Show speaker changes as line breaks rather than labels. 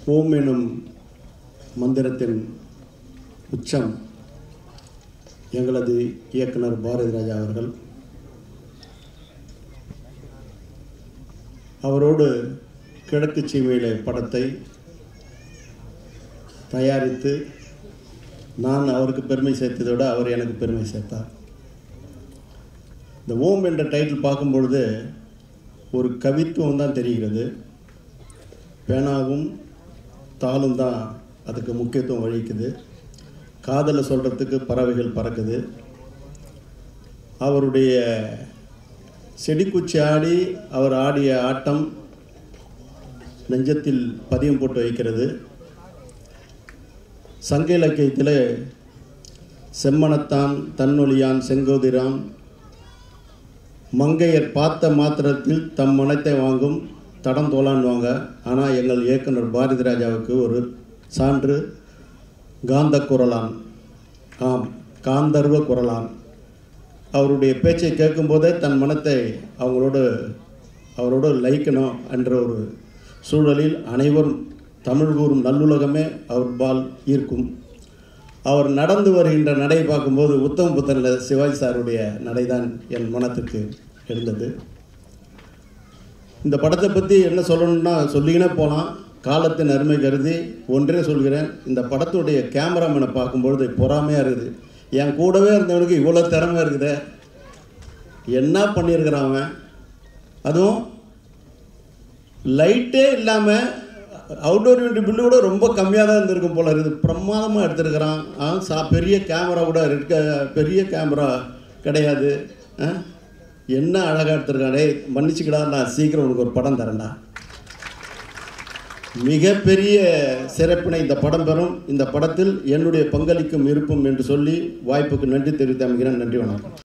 ஓம் எனும் மந்திரத்தின் உச்சம் எங்களது இயக்குனர் பாரதி ராஜா அவர்கள் அவரோடு கிழக்கு சீமையிலே படத்தை தயாரித்து நான் அவருக்கு பெருமை சேர்த்ததை விட அவர் எனக்கு பெருமை சேர்த்தார் இந்த ஓம் என்ற டைட்டில் பார்க்கும்பொழுது ஒரு கவித்துவம் தான் தெரிகிறது பேனாவும் தாளும் தான் அதுக்கு முக்கியத்துவம் வகிக்குது காதலை சொல்கிறதுக்கு பறவைகள் பறக்குது அவருடைய செடிக்குச்சி ஆடி அவர் ஆடிய ஆட்டம் நெஞ்சத்தில் பதியம் போட்டு வைக்கிறது சங்க இலக்கியத்தில் செம்மனத்தான் தன்னொழியான் செங்கோதிரான் மங்கையர் பார்த்த மாத்திரத்தில் தம் மனத்தை வாங்கும் தடம் தோலான்வாங்க ஆனால் எங்கள் இயக்குனர் பாரதி ராஜாவுக்கு ஒரு சான்று காந்த குரலான் ஆம் காந்தர்வ குரலான் அவருடைய பேச்சை கேட்கும்போதே தன் மனத்தை அவங்களோடு அவரோடு லயிக்கணும் என்ற ஒரு சூழலில் அனைவரும் தமிழ் கூறும் நல்லுலகமே அவர் பால் ஈர்க்கும் அவர் நடந்து வருகின்ற நடை பார்க்கும்போது உத்தம புத்தரில் சிவாஜி சாருடைய நடைதான் என் மனத்திற்கு இருந்தது இந்த படத்தை பற்றி என்ன சொல்லணும்னா சொல்லிக்கினே போகலாம் காலத்தின் அருமை கருதி ஒன்றே சொல்கிறேன் இந்த படத்துடைய கேமராமேனை பார்க்கும்பொழுது பொறாமையாக இருக்குது என் கூடவே இருந்தவனுக்கு இவ்வளோ திறமை இருக்குதே என்ன பண்ணியிருக்கிறான் அவன் அதுவும் லைட்டே இல்லாமல் அவுட்டோர் யூனிட் பில்லு கூட ரொம்ப கம்மியாக தான் இருந்திருக்கும் போல இருக்குது பிரமாதமாக எடுத்திருக்கிறான் ஆ சா பெரிய கேமரா கூட இருக்க பெரிய கேமரா கிடையாது ஆ என்ன அழகாக எடுத்திருக்கான் டேய் மன்னிச்சுக்கடா நான் சீக்கிரம் உனக்கு ஒரு படம் தரேன்டா மிகப்பெரிய சிறப்பினை இந்த படம் பெறும் இந்த படத்தில் என்னுடைய பங்களிக்கும் இருப்பும் என்று சொல்லி வாய்ப்புக்கு நன்றி தெரிவித்து அமைகிறேன் நன்றி வணக்கம்